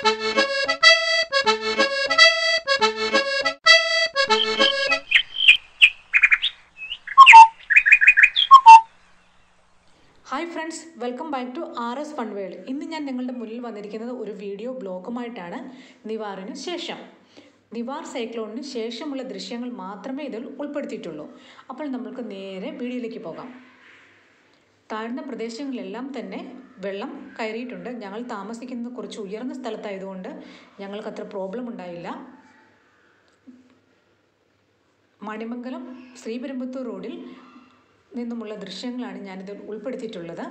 hi friends welcome back to R S Fun World ഇന്ന് ഞാൻ നിങ്ങളുടെ മുന്നിൽ വന്നിരിക്കുന്നത് ഒരു വീഡിയോ ബ്ലോഗുമായിട്ടാണ് നിവാറിന് ശേഷം നിവാർ സൈക്ലോണിന് ശേഷമുള്ള ദൃശ്യങ്ങൾ മാത്രമേ ഇതിൽ ഉൾപ്പെടുത്തിയിട്ടുള്ളൂ അപ്പോൾ നമ്മൾക്ക് നേരെ വീഡിയോയിലേക്ക് പോകാം താഴ്ന്ന പ്രദേശങ്ങളിലെല്ലാം തന്നെ വെള്ളം കയറിയിട്ടുണ്ട് ഞങ്ങൾ താമസിക്കുന്നത് കുറച്ച് ഉയർന്ന സ്ഥലത്തായതുകൊണ്ട് ഞങ്ങൾക്ക് അത്ര പ്രോബ്ലം ഉണ്ടായില്ല മണിമംഗലം ശ്രീപെരുമ്പത്തൂർ റോഡിൽ നിന്നുമുള്ള ദൃശ്യങ്ങളാണ് ഞാനിതിൽ ഉൾപ്പെടുത്തിയിട്ടുള്ളത്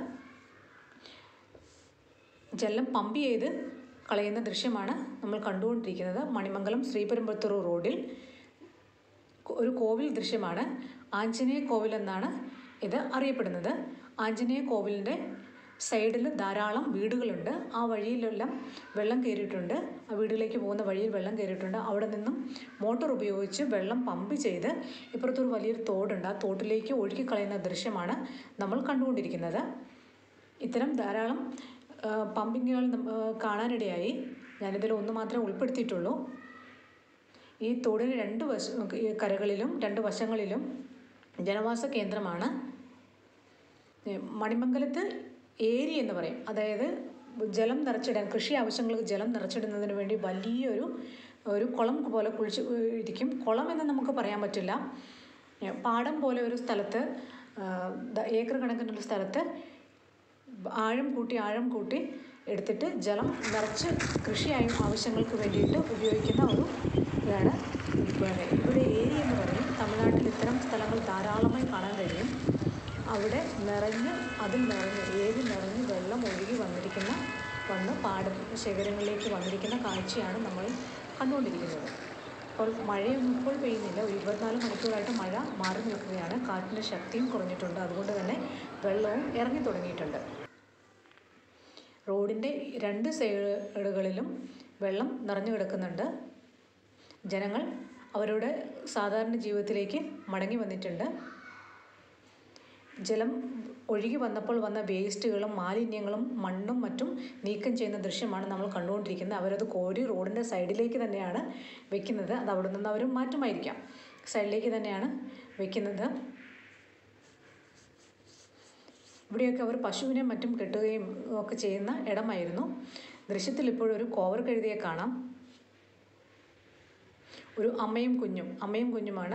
ജലം പമ്പ് ചെയ്ത് കളയുന്ന ദൃശ്യമാണ് നമ്മൾ കണ്ടുകൊണ്ടിരിക്കുന്നത് മണിമംഗലം ശ്രീപെരുമ്പത്തൂർ റോഡിൽ ഒരു കോവിൽ ദൃശ്യമാണ് ആഞ്ജനേയ കോവിൽ എന്നാണ് ഇത് അറിയപ്പെടുന്നത് ആഞ്ജനേയ കോവിലിൻ്റെ സൈഡിൽ ധാരാളം വീടുകളുണ്ട് ആ വഴിയിലെല്ലാം വെള്ളം കയറിയിട്ടുണ്ട് ആ വീടുകളിലേക്ക് പോകുന്ന വഴിയിൽ വെള്ളം കയറിയിട്ടുണ്ട് അവിടെ നിന്നും മോട്ടോർ ഉപയോഗിച്ച് വെള്ളം പമ്പ് ചെയ്ത് ഇപ്പുറത്തൊരു വലിയൊരു തോടുണ്ട് ആ തോട്ടിലേക്ക് ഒഴുക്കി കളയുന്ന ദൃശ്യമാണ് നമ്മൾ കണ്ടുകൊണ്ടിരിക്കുന്നത് ഇത്തരം ധാരാളം പമ്പിങ്ങുകൾ കാണാനിടയായി ഞാനിതിൽ ഒന്ന് മാത്രമേ ഉൾപ്പെടുത്തിയിട്ടുള്ളൂ ഈ തോടിന് രണ്ട് വശ കരകളിലും രണ്ട് വശങ്ങളിലും ജനവാസ കേന്ദ്രമാണ് മണിമംഗലത്ത് ഏരി എന്ന് പറയും അതായത് ജലം നിറച്ചിടാൻ കൃഷി ആവശ്യങ്ങൾക്ക് ജലം നിറച്ചിടുന്നതിന് വേണ്ടി വലിയൊരു ഒരു കുളം പോലെ കുഴിച്ച് ഇരിക്കും കുളം എന്ന് നമുക്ക് പറയാൻ പറ്റില്ല പാടം പോലെ ഒരു സ്ഥലത്ത് ഏക്കർ കണക്കിനുള്ള സ്ഥലത്ത് ആഴം കൂട്ടി ആഴം കൂട്ടി എടുത്തിട്ട് ജലം നിറച്ച് കൃഷി ആവശ്യങ്ങൾക്ക് വേണ്ടിയിട്ട് ഉപയോഗിക്കുന്ന ഒരു ഇതാണ് ഇവിടെ ഏരി എന്ന് പറയും തമിഴ്നാട്ടിൽ ഇത്തരം സ്ഥലങ്ങൾ ധാരാളമായി കാണാൻ കഴിയും അവിടെ നിറഞ്ഞ് അതിൽ നിറഞ്ഞ് ഏരി നിറഞ്ഞ് വെള്ളം ഒഴുകി വന്നിരിക്കുന്ന വന്ന് പാട ശേഖരങ്ങളിലേക്ക് വന്നിരിക്കുന്ന കാഴ്ചയാണ് നമ്മൾ കണ്ടുകൊണ്ടിരിക്കുന്നത് അപ്പോൾ മഴയൊന്നും ഇപ്പോൾ പെയ്യുന്നില്ല ഒരു ഇരുപത്തിനാല് മണിക്കൂറായിട്ട് മഴ മാറി നിൽക്കുകയാണ് കാറ്റിൻ്റെ ശക്തിയും കുറഞ്ഞിട്ടുണ്ട് അതുകൊണ്ട് തന്നെ വെള്ളവും ഇറങ്ങി തുടങ്ങിയിട്ടുണ്ട് റോഡിൻ്റെ രണ്ട് സൈഡുകളിലും വെള്ളം നിറഞ്ഞു കിടക്കുന്നുണ്ട് ജനങ്ങൾ അവരുടെ സാധാരണ ജീവിതത്തിലേക്ക് മടങ്ങി വന്നിട്ടുണ്ട് ജലം ഒഴുകി വന്നപ്പോൾ വന്ന വേസ്റ്റുകളും മാലിന്യങ്ങളും മണ്ണും മറ്റും നീക്കം ചെയ്യുന്ന ദൃശ്യമാണ് നമ്മൾ കണ്ടുകൊണ്ടിരിക്കുന്നത് അവരത് കോരി റോഡിൻ്റെ സൈഡിലേക്ക് തന്നെയാണ് വെക്കുന്നത് അത് അവിടെ നിന്ന് അവർ മാറ്റുമായിരിക്കാം സൈഡിലേക്ക് തന്നെയാണ് വെക്കുന്നത് ഇവിടെയൊക്കെ അവർ പശുവിനെ മറ്റും കെട്ടുകയും ഒക്കെ ചെയ്യുന്ന ഇടമായിരുന്നു ദൃശ്യത്തിൽ ഇപ്പോഴൊരു കോവർ കഴുതിയെ കാണാം ഒരു അമ്മയും കുഞ്ഞും അമ്മയും കുഞ്ഞുമാണ്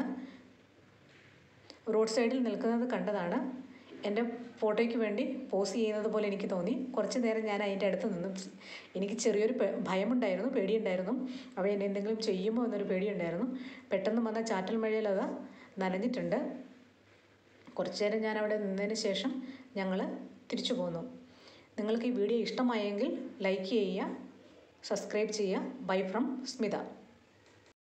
റോഡ് സൈഡിൽ നിൽക്കുന്നത് കണ്ടതാണ് എൻ്റെ ഫോട്ടോയ്ക്ക് വേണ്ടി പോസ് ചെയ്യുന്നത് പോലെ എനിക്ക് തോന്നി കുറച്ച് നേരം ഞാൻ അതിൻ്റെ അടുത്ത് നിന്നു എനിക്ക് ചെറിയൊരു ഭയമുണ്ടായിരുന്നു പേടിയുണ്ടായിരുന്നു അവ എന്നെ എന്തെങ്കിലും ചെയ്യുമോ എന്നൊരു പേടിയുണ്ടായിരുന്നു പെട്ടെന്ന് വന്ന ചാറ്റൽ മഴയിൽ അത് നനഞ്ഞിട്ടുണ്ട് കുറച്ച് നേരം ഞാൻ അവിടെ നിന്നതിന് ശേഷം ഞങ്ങൾ തിരിച്ചു പോന്നു നിങ്ങൾക്ക് ഈ വീഡിയോ ഇഷ്ടമായെങ്കിൽ ലൈക്ക് ചെയ്യുക സബ്സ്ക്രൈബ് ചെയ്യുക ബൈ ഫ്രം സ്മിത